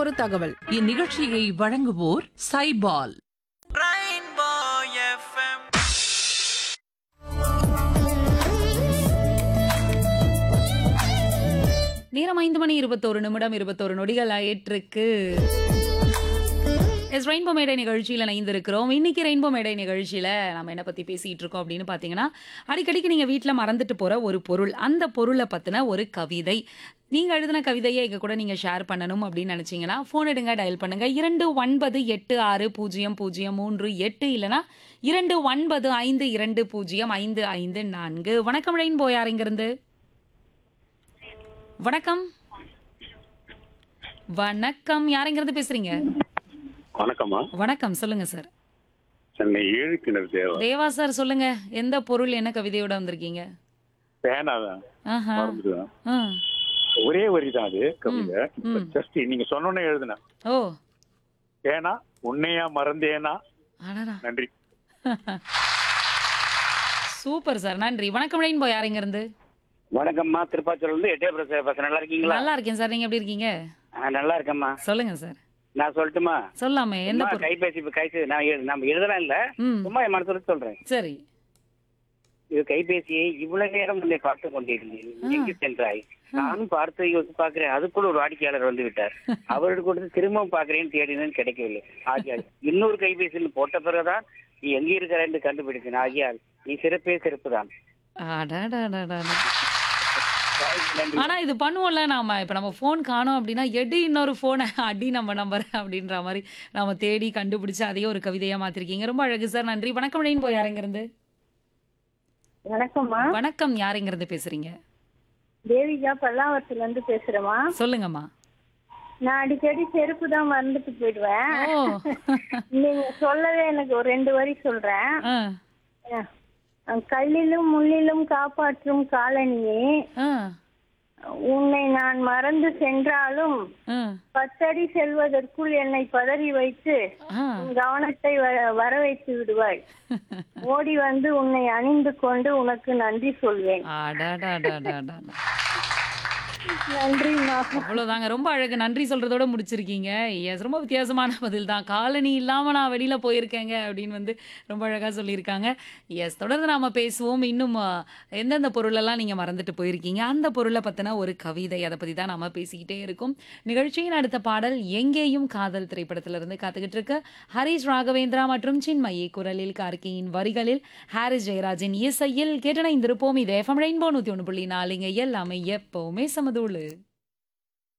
ஒரு தகவல் இந்நிகழ்ச்சியை வழங்குவோர் சைபால் Rainbow FM. நேரம் ஐந்து மணி இருபத்தோரு நிமிடம் இருபத்தோரு நொடிகள் ஆயிட்டிருக்கு எஸ் ரெயின்போ மேடை நிகழ்ச்சியில் இணைந்திருக்கிறோம் இன்னைக்கு ரெயின்போ மேடை நிகழ்ச்சியில் நம்ம என்ன பற்றி பேசிகிட்டு இருக்கோம் அப்படின்னு பார்த்தீங்கன்னா அடிக்கடிக்கு நீங்கள் வீட்டில் மறந்துட்டு போகிற ஒரு பொருள் அந்த பொருளை பற்றின ஒரு கவிதை நீங்கள் எழுதின கவிதையை எங்கள் கூட நீங்கள் ஷேர் பண்ணணும் அப்படின்னு நினச்சிங்கன்னா ஃபோன் எடுங்க டயல் பண்ணுங்கள் இரண்டு ஒன்பது எட்டு ஆறு பூஜ்ஜியம் பூஜ்ஜியம் மூன்று எட்டு இல்லைனா இரண்டு ஒன்பது ஐந்து இரண்டு பூஜ்ஜியம் ஐந்து ஐந்து நான்கு வணக்கம் ரெயின்போ யார் இங்கிருந்து வணக்கம் வணக்கம் யாருங்கிறது பேசுறீங்க வணக்கம்மா வணக்கம் சொல்லுங்க சார் சென்னை ஏழு கிணறு தேவா தேவா சார் சொல்லுங்க எந்த பொருள் என்ன கவிதையோட வந்திருக்கீங்க பேனா தான் ஆஹா மறந்துட்டுதான். ஆ. ஒரே வரி தான் அது கவிதை ம். ஜஸ்ட் நீங்க சொன்னோன்னே எழுதுனேன் ஓ பேனா உன்னையா மறந்தேனா அடடா நன்றி சூப்பர் சார் நன்றி வணக்கம் ரெயின்போ யாருங்க இருந்து வணக்கம்மா திருப்பாச்சூர்ல இருந்து எட்டயபுரம் பேசுறேன் நல்லா இருக்கீங்களா நல்லா இருக்கேன் சார் நீங்க எப்படி இருக்கீங்க ஆ, நல்லா இருக்கேம்மா சொல்லுங்க சார் நான் சொல்லட்டுமா சொல்லாமே எந்த சும்மா பொருள் கைபேசி இப்ப கைசி நான் எழு- நம்ம எழுதலாம் இல்ல ம் சும்மா என் மனசுல சொல்றேன் சரி இது கைபேசியை இவ்வளவு நேரம் உன்னை பார்த்து கொண்டிருந்தேன் எங்கு சென்றாய் நானும் பார்த்து யோசித்து பார்க்கிறேன் அதுக்குள்ள ஒரு வாடிக்கையாளர் வந்து விட்டார் அவருக்கு கொடுத்து திரும்பவும் பார்க்கிறேன் தேடினேன் கிடைக்கவில்லை ஆகியால் இன்னொரு கைபேசியில் போட்ட பிறகுதான் நீ எங்க இருக்கிற என்று கண்டுபிடித்தேன் ஆகியால் நீ சிறப்பே சிறப்பு தான் அடடடடடட. ஆனா இது பண்ணுவோம்ல நாம இப்ப நம்ம ஃபோன் காணோம் அப்படின்னா எடி இன்னொரு போனை அடி நம்ம நம்பர் அப்படின்ற மாதிரி நாம தேடி கண்டுபிடிச்சு அதையே ஒரு கவிதையா மாத்திருக்கீங்க ரொம்ப அழகு சார் நன்றி வணக்கம் ரெயின்போ யாருங்க இருந்து வணக்கம்மா வணக்கம் யாருங்க இருந்து பேசுறீங்க தேவிகா பல்லாவரத்துல இருந்து பேசுறேம்மா சொல்லுங்கம்மா நான் அடிக்கடி செருப்பு தான் மறந்துட்டு போயிடுவேன் ஓ நீங்க சொல்லவே எனக்கு ஒரு ரெண்டு வரி சொல்றேன் ஆ, அஹ் கல்லிலும் முள்ளிலும் காப்பாற்றும் காலனியே ஆ, உன்னை நான் மறந்து சென்றாலும் ஆ, பத்தடி செல்வதற்குள் என்னை பதறி வைத்து ஆ. உன் கவனத்தை வ- வர வைத்து விடுவாய் ஓடி வந்து உன்னை அணிந்து கொண்டு உனக்கு நன்றி சொல்வேன் அடடடடடட. நன்றிம்மா அவ்வளவுதாங்க ரொம்ப அழகு நன்றி சொல்றதோட முடிச்சிருக்கீங்க எஸ் ரொம்ப வித்தியாசமான பதில் தான் காலனி இல்லாம நான் வெளியில போயிருக்கேங்க அப்படின்னு வந்து ரொம்ப அழகா சொல்லியிருக்காங்க எஸ் தொடர்ந்து நாம பேசுவோம் இன்னும் அஹ், எந்தெந்த பொருளெல்லாம் நீங்க மறந்துட்டு போயிருக்கீங்க அந்த பொருளை பத்தின ஒரு கவிதை அதை பத்தி தான் நாம பேசிக்கிட்டே இருக்கோம் நிகழ்ச்சியின் அடுத்த பாடல் எங்கேயும் காதல் திரைப்படத்திலிருந்து காத்துக்கிட்டு இருக்கு ஹரிஷ் ராகவேந்திரா மற்றும் சின்மயி குரலில் கார்கியின் வரிகளில் ஹாரிஸ் ஜெயராஜின் இசையில் கேட்டனை இருப்போம் இது எஃப்எம் ரெயின்போ நூத்தி ஒன்று புள்ளி நாலுங்க எல்லாமே எப்பவுமே சமதூளு